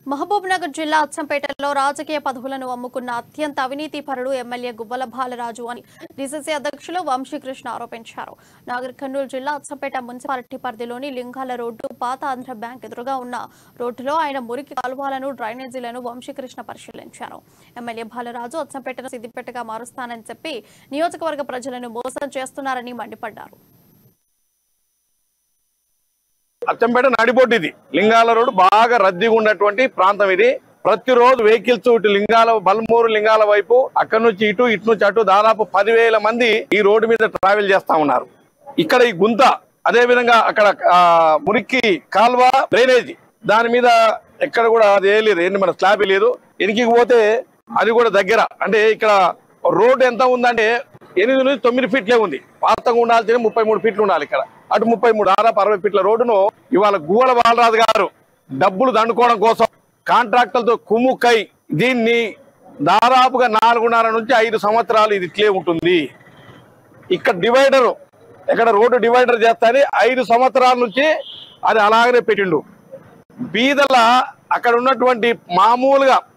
మహబూబ్ నగర్ జిల్లా అచ్చంపేటలో రాజకీయ పదవులను అమ్ముకున్న అత్యంత అవినీతిపరుడు ఎమ్మెల్యే గుబ్బల బాలరాజు అని డీసీసీ అధ్యక్షులు వంశీకృష్ణ ఆరోపించారు నాగర్ కర్నూలు జిల్లా అచ్చంపేట మున్సిపాలిటీ పరిధిలోని లింగాల రోడ్డు పాత ఆంధ్ర బ్యాంక్ ఎదురుగా ఉన్న రోడ్డులో ఆయన మురికి కాలువలను డ్రైనేజీలను వంశీకృష్ణ పరిశీలించారు ఎమ్మెల్యే బాలరాజు అచ్చంపేటను సిద్దిపేటగా మారుస్తానని చెప్పి నియోజకవర్గ ప్రజలను మోసం చేస్తున్నారని మండిపడ్డారు అచ్చంపేట నడిబొడ్డు ఇది లింగాల రోడ్డు బాగా రద్దీగా ఉన్నటువంటి ప్రాంతం ఇది ప్రతిరోజు వెహికల్స్ ఇటు లింగాల బల్మూరు లింగాల వైపు అక్కడ నుంచి ఇటు ఇటు నుంచి అటు దాదాపు పదివేల మంది ఈ రోడ్డు మీద ట్రావెల్ చేస్తా ఉన్నారు ఇక్కడ ఈ గుంత అదే విధంగా అక్కడ ఆ, మురికి కాల్వ డ్రైనేజీ దాని మీద ఎక్కడ కూడా అది ఏ లేదు ఏంటి మన స్లాబ్ లేదు ఎనికి పోతే అది కూడా దగ్గర అంటే ఇక్కడ రోడ్డు ఎంత ఉందంటే ఎనిమిది నుంచి తొమ్మిది ఫీట్లే ఉంది వాస్తవంగా ఉండాల్సిన ముప్పై మూడు ఫీట్లు ఉండాలి ఇక్కడ అటు ముప్పై మూడు దాదాపు అరవై ఫీట్ల రోడ్డును ఇవాళ గువ్వల బాలరాజు గారు డబ్బులు దండుకోవడం కోసం కాంట్రాక్టర్లతో కుమ్ముక్కై దీన్ని దాదాపుగా నాలుగున్నర నుంచి ఐదు సంవత్సరాలు ఇది ఇట్లే ఉంటుంది ఇక్కడ డివైడర్ ఇక్కడ రోడ్డు డివైడర్ చేస్తాని ఐదు సంవత్సరాల నుంచి అది అలాగనే పెట్టిండు బీదల అక్కడ ఉన్నటువంటి మామూలుగా